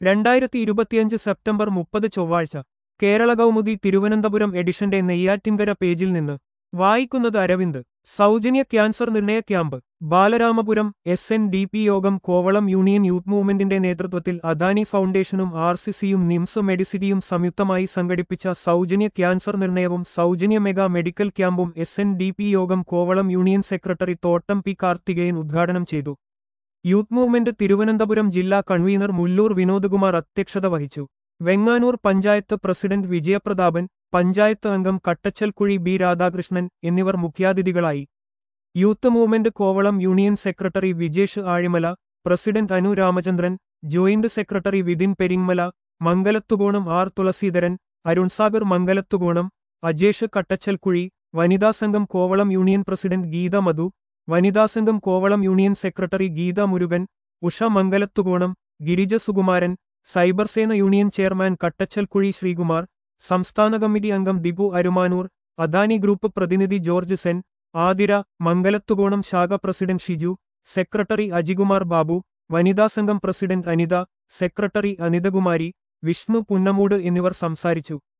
രണ്ടായിരത്തി ഇരുപത്തിയഞ്ച് സെപ്റ്റംബർ മുപ്പത് ചൊവ്വാഴ്ച കേരള കൗമുദി തിരുവനന്തപുരം എഡിഷന്റെ നെയ്യാറ്റിൻകര പേജിൽ നിന്ന് വായിക്കുന്നത് അരവിന്ദ് സൗജന്യ ക്യാൻസർ നിർണയ camp Balaramapuram S N D P Yogam Kovalam union youth മൂവ്മെന്റിന്റെ നേതൃത്വത്തിൽ അദാനി ഫൗണ്ടേഷനും ആർ സി സിയും നിംസ് മെഡിസിറ്റിയും സംയുക്തമായി സംഘടിപ്പിച്ച സൗജന്യ ക്യാൻസർ നിർണയവും സൗജന്യ മെഗാ മെഡിക്കൽ ക്യാമ്പും S N D P Yogam Kovalam union secretary Thottam P Karthikeyan ഉദ്ഘാടനം ചെയ്തു യൂത്ത് മൂവ്മെന്റ് തിരുവനന്തപുരം ജില്ലാ കൺവീനർ മുല്ലൂർ വിനോദ്കുമാർ അധ്യക്ഷത വഹിച്ചു വെങ്ങാനൂർ പഞ്ചായത്ത് പ്രസിഡന്റ് വിജയപ്രതാപൻ പഞ്ചായത്ത് അംഗം കട്ടച്ചൽക്കുഴി ബി രാധാകൃഷ്ണൻ എന്നിവർ മുഖ്യാതിഥികളായി youth movement Kovalam union secretary Vijesh Azhimala president Anu Ramachandran joint secretary Vithin Peringamala Mangalathukonam R Thulaseedharan Arunsagar Mangalathukonam Ajesh Kattachalkuzhi വനിതാ സംഘം കോവളം യൂണിയൻ പ്രസിഡന്റ് ഗീത മധു വനിതാ സംഘം Kovalam union secretary Geetha Murugan Usha Mangalathukonam Girija Sukumaran cyber Sena union chairman Kattachalkuzhi Sreekumar സംസ്ഥാന കമ്മിറ്റി അംഗം ദിബു അരുമാനൂർ അദാനി ഗ്രൂപ്പ് പ്രതിനിധി ജോർജ് സെൻ ആതിര മംഗലത്തുകോണം ശാഖ പ്രസിഡന്റ് ഷിജു സെക്രട്ടറി അജികുമാർ ബാബു വനിതാ സംഘം പ്രസിഡന്റ് അനിത സെക്രട്ടറി അനിതകുമാരി വിഷ്ണു പുന്നമൂട് എന്നിവർ സംസാരിച്ചു